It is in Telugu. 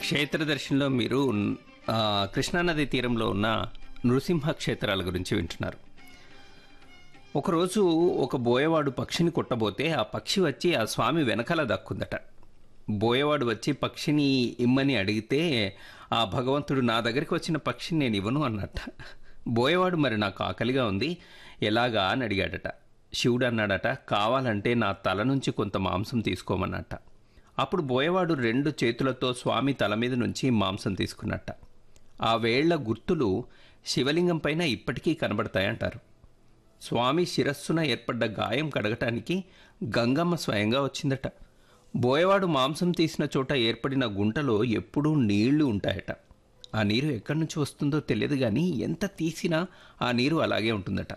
క్షేత్రదర్శనంలో మీరు ఆ, కృష్ణానది తీరంలో ఉన్న నృసింహ క్షేత్రాల గురించి వింటున్నారు ఒకరోజు ఒక బోయవాడు పక్షిని కొట్టబోతే ఆ పక్షి వచ్చి ఆ స్వామి వెనకాల దక్కుందట బోయవాడు వచ్చి పక్షిని ఇమ్మని అడిగితే ఆ భగవంతుడు నా దగ్గరికి వచ్చిన పక్షిని నేను ఇవ్వను అన్నట్ట బోయవాడు మరి నాకు ఆకలిగా ఉంది ఎలాగా అని అడిగాడట శివుడు అన్నాడట కావాలంటే నా తల నుంచి కొంత మాంసం తీసుకోమన్నట్ట అప్పుడు బోయవాడు రెండు చేతులతో స్వామి తల మీద నుంచి మాంసం తీసుకున్నట్ట ఆ వేళ్ల గుర్తులు శివలింగం పైన ఇప్పటికీ కనబడతాయంటారు స్వామి శిరస్సున ఏర్పడ్డ గాయం కడగటానికి గంగమ్మ స్వయంగా వచ్చిందట బోయవాడు మాంసం తీసిన చోట ఏర్పడిన గుంటలో ఎప్పుడూ నీళ్లు ఉంటాయట ఆ నీరు ఎక్కడి నుంచి వస్తుందో తెలియదు కానీ ఎంత తీసినా ఆ నీరు అలాగే ఉంటుందట